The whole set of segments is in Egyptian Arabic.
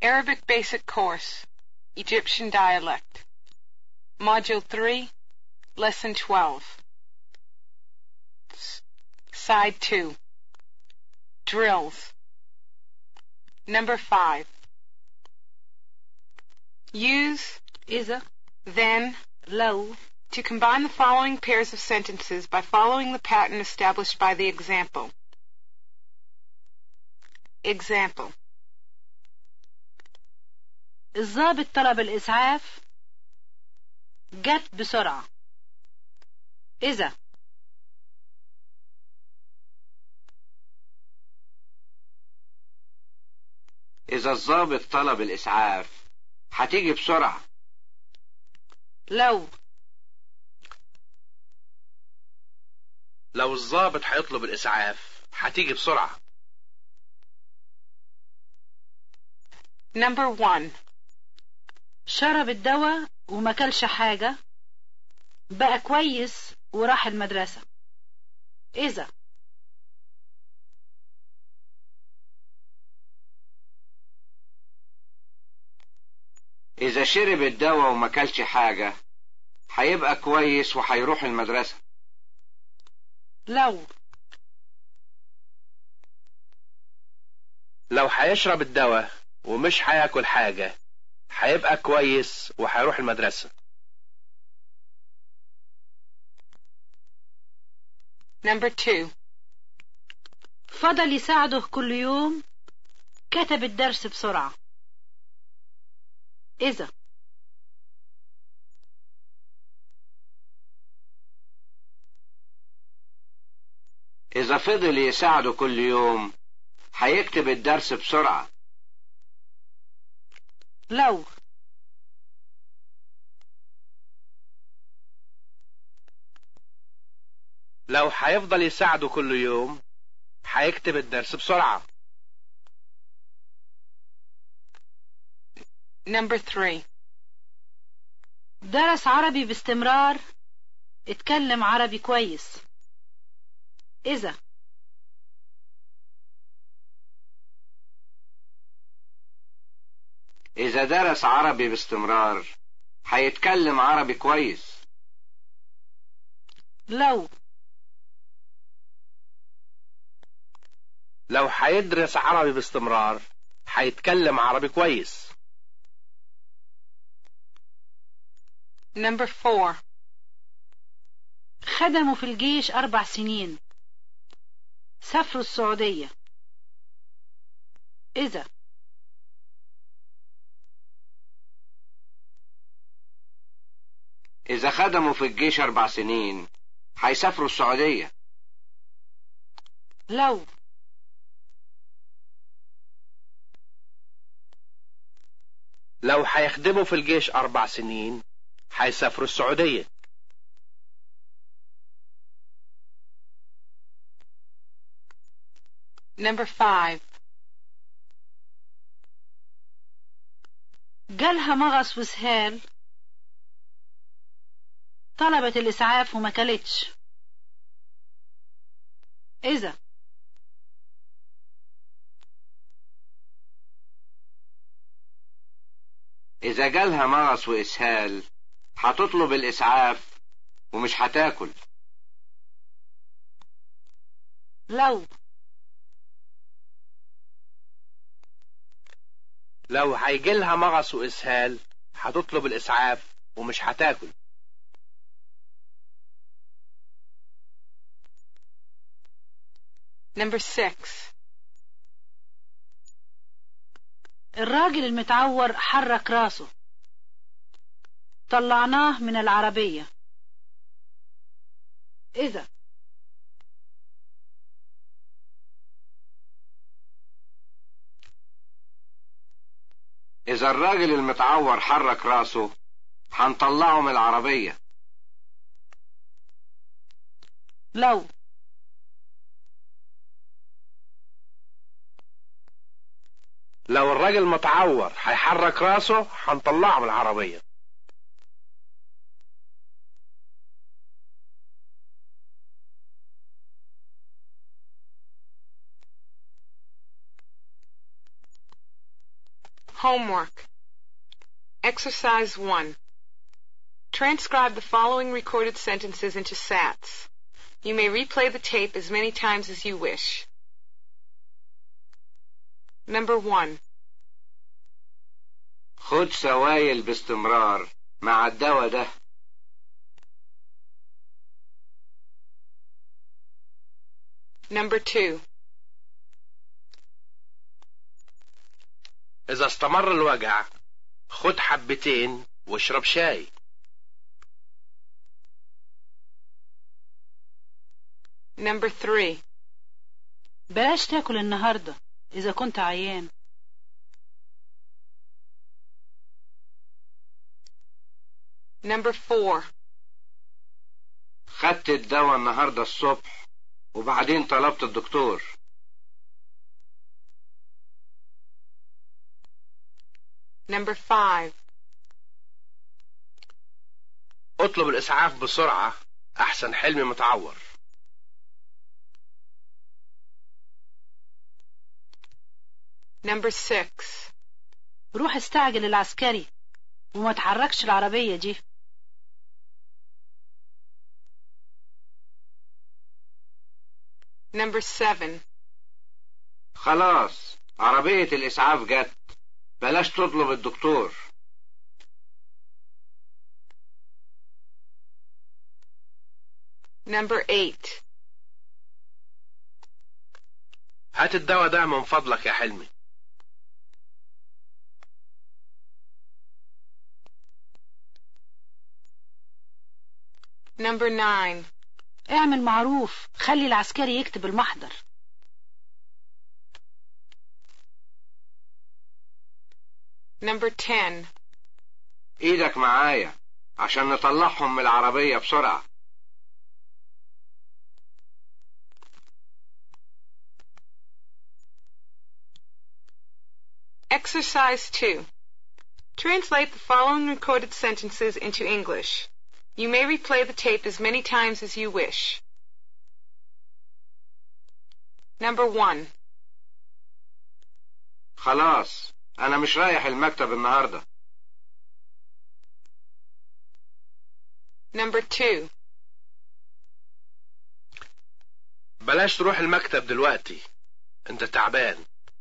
Arabic Basic Course, Egyptian Dialect. Module 3, Lesson 12. S- Side 2. Drills. Number 5. Use إذا then لو to combine the following pairs of sentences by following the pattern established by the example. Example. الضابط طلب الإسعاف جت بسرعة إذا إذا الضابط طلب الإسعاف هتيجي بسرعة لو لو الضابط هيطلب الإسعاف هتيجي بسرعة Number 1. شرب الدواء وما كلش حاجة بقى كويس وراح المدرسة إذا إذا شرب الدواء وما كلش حاجة هيبقى كويس وهيروح المدرسة لو لو هيشرب الدواء ومش هياكل حاجة هيبقى كويس وهيروح المدرسة Number 2. فضل يساعده كل يوم كتب الدرس بسرعة إذا إذا فضل يساعده كل يوم هيكتب الدرس بسرعة لو لو هيفضل يساعده كل يوم هيكتب الدرس بسرعة Number 3. درس عربي باستمرار اتكلم عربي كويس إذا إذا درس عربي باستمرار هيتكلم عربي كويس لو لو هيدرس عربي باستمرار هيتكلم عربي كويس Number 4. خدموا في الجيش أربع سنين سافروا السعودية إذا إذا خدموا في الجيش أربع سنين هيسافروا السعودية لو لو هيخدموا في الجيش أربع سنين هيسافروا السعودية Number 5. جالها مغص وسهال طلبت الإسعاف وما كلتش إذا إذا جالها مغص وإسهال هتطلب الإسعاف ومش هتاكل لو لو هيجيلها مغص وإسهال هتطلب الإسعاف ومش هتاكل Number 6. الراجل المتعور حرك راسه طلعناه من العربية إذا إذا الراجل المتعور حرك راسه هنطلعه من العربية لو لو الراجل متعور هيحرك راسه هنطلعه من العربية Homework. Exercise 1. Transcribe the following recorded sentences into SATs. You may replay the tape as many times as you wish. Number 1. خد سوايل باستمرار مع الدواء ده Number 2. إذا استمر الوجع خد حبتين واشرب شاي Number 3. بلاش تاكل النهاردة إذا كنت عيان Number 4. خدت الدواء النهاردة الصبح وبعدين طلبت الدكتور Number 5. اطلب الإسعاف بسرعة أحسن حلمي متعور Number 6. روح استعجل العسكري وما تحركش العربية دي Number 7. خلاص عربية الإسعاف جت بلاش تطلب الدكتور Number 8. هات الدواء ده من فضلك يا حلمي Number 9. اعمل معروف خلي العسكري يكتب المحضر Number 10. ايدك معايا عشان نطلعهم من العربية بسرعة Exercise 2. Translate the following recorded sentences into English. You may replay the tape as many times as you wish. Number 1. خلاص أنا مش رايح المكتب النهاردة Number 2. بلاش تروح المكتب دلوقتي انت تعبان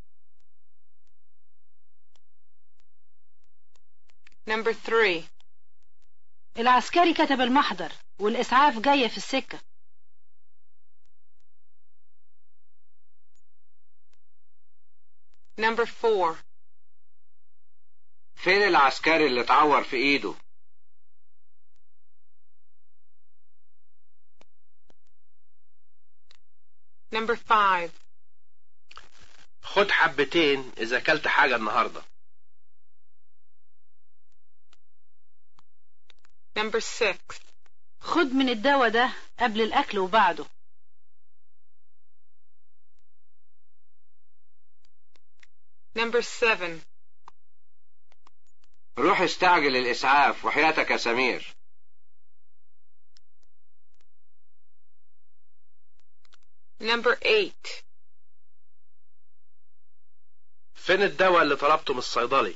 Number 3. العسكري كتب المحضر والإسعاف جاية في السكة Number 4. فين العسكري اللي اتعور في ايده Number 5. خد حبتين إذا أكلت حاجة النهاردة Number 6. خد من الدواء ده قبل الأكل وبعده Number 7. روح استعجل الإسعاف وحياتك يا سمير Number 8. فين الدواء اللي طلبته من الصيدلي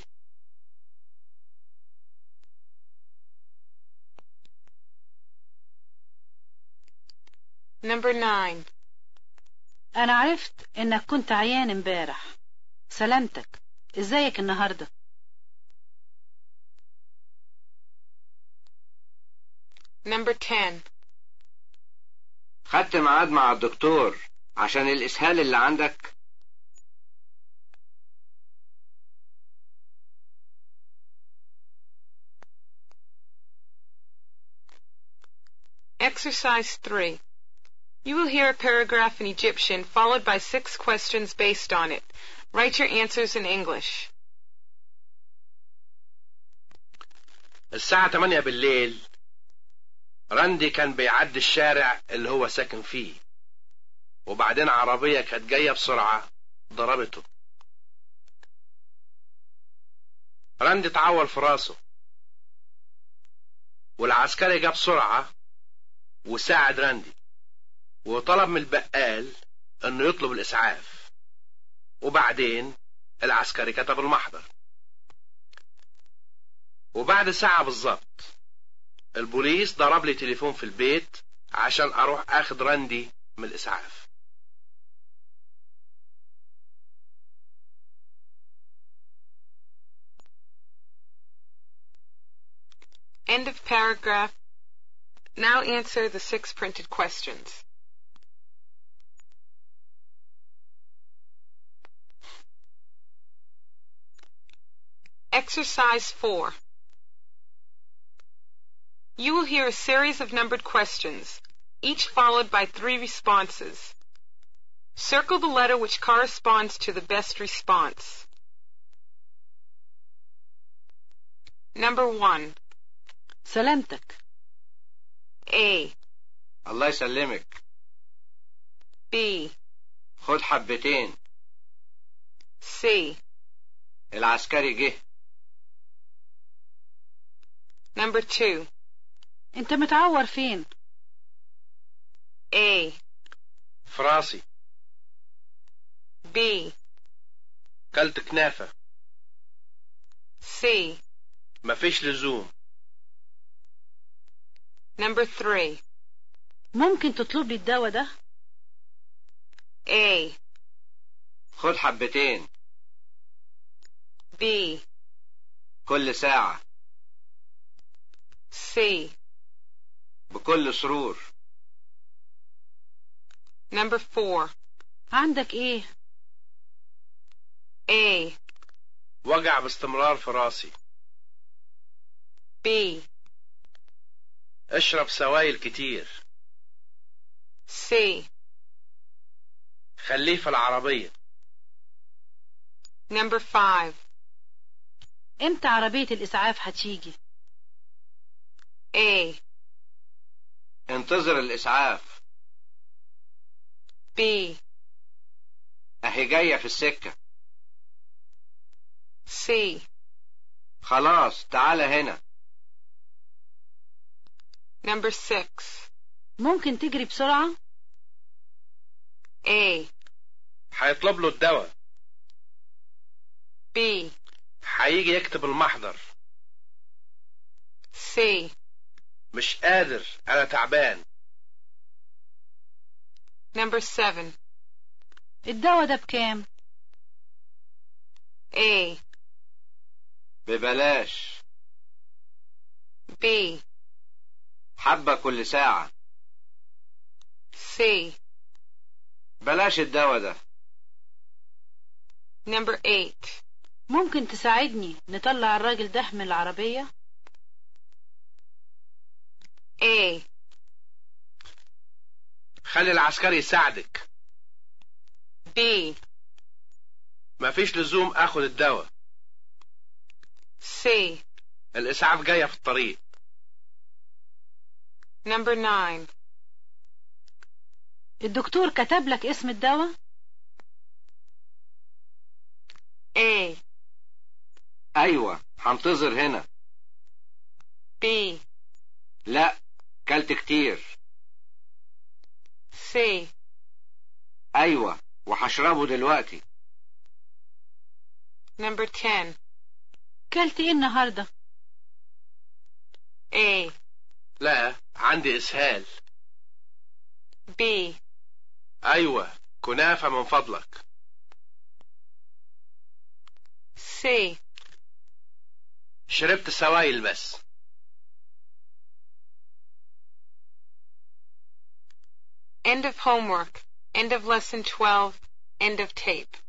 Number 9. أنا عرفت إنك كنت عيان امبارح سلامتك إزيك النهاردة Number 10. خدت ميعاد مع الدكتور عشان الإسهال اللي عندك Exercise 3. You will hear a paragraph in Egyptian followed by six questions based on it. Write your answers in English. الساعة 8 بالليل راندي كان بيعدي الشارع اللي هو ساكن فيه وبعدين عربية كانت جاية بسرعة ضربته راندي اتعور في راسه والعسكري جاب بسرعة وساعد راندي وطلب من البقال انه يطلب الاسعاف وبعدين العسكري كتب المحضر وبعد ساعة بالظبط البوليس ضرب لي تليفون في البيت عشان اروح اخد راندي من الاسعاف End of paragraph. Now answer the six printed questions. Exercise 4. You will hear a series of numbered questions, each followed by three responses. Circle the letter which corresponds to the best response. Number 1. سلامتك A. الله يسلمك B. خد حبتين C. العسكري جه Number 2. انت متعور فين A. في راسي B. كلت كنافة C. مفيش لزوم Number 3. ممكن تطلب لي الدواء ده A. خد حبتين B. كل ساعة C. بكل سرور Number 4. عندك ايه A. وجع باستمرار في راسي B. اشرب سوائل كتير C. خليه في العربية Number 5. امتى عربية الاسعاف هتيجي A. انتظر الإسعاف B. أهي جاية في السكة C. خلاص تعالى هنا Number 6. ممكن تجري بسرعة A. هيطلب له الدواء B. هيجي يكتب المحضر C. مش قادر انا تعبان Number 7. الدواء ده بكام A. ببلاش B. حبة كل ساعة C. بلاش الدواء ده Number 8. ممكن تساعدني نطلع الراجل ده من العربية A. خلي العسكري يساعدك B. مفيش لزوم اخد الدواء C. الاسعاف جاية في الطريق Number 9. الدكتور كتب لك اسم الدواء A. أيوة هنتظر هنا B. لا كلت كتير C. أيوة وهشربه دلوقتي Number 10. كلت ايه النهاردة A. لا عندي اسهال B. ايوه كنافة من فضلك C. شربت سوائل بس End of homework. End of lesson 12. End of tape.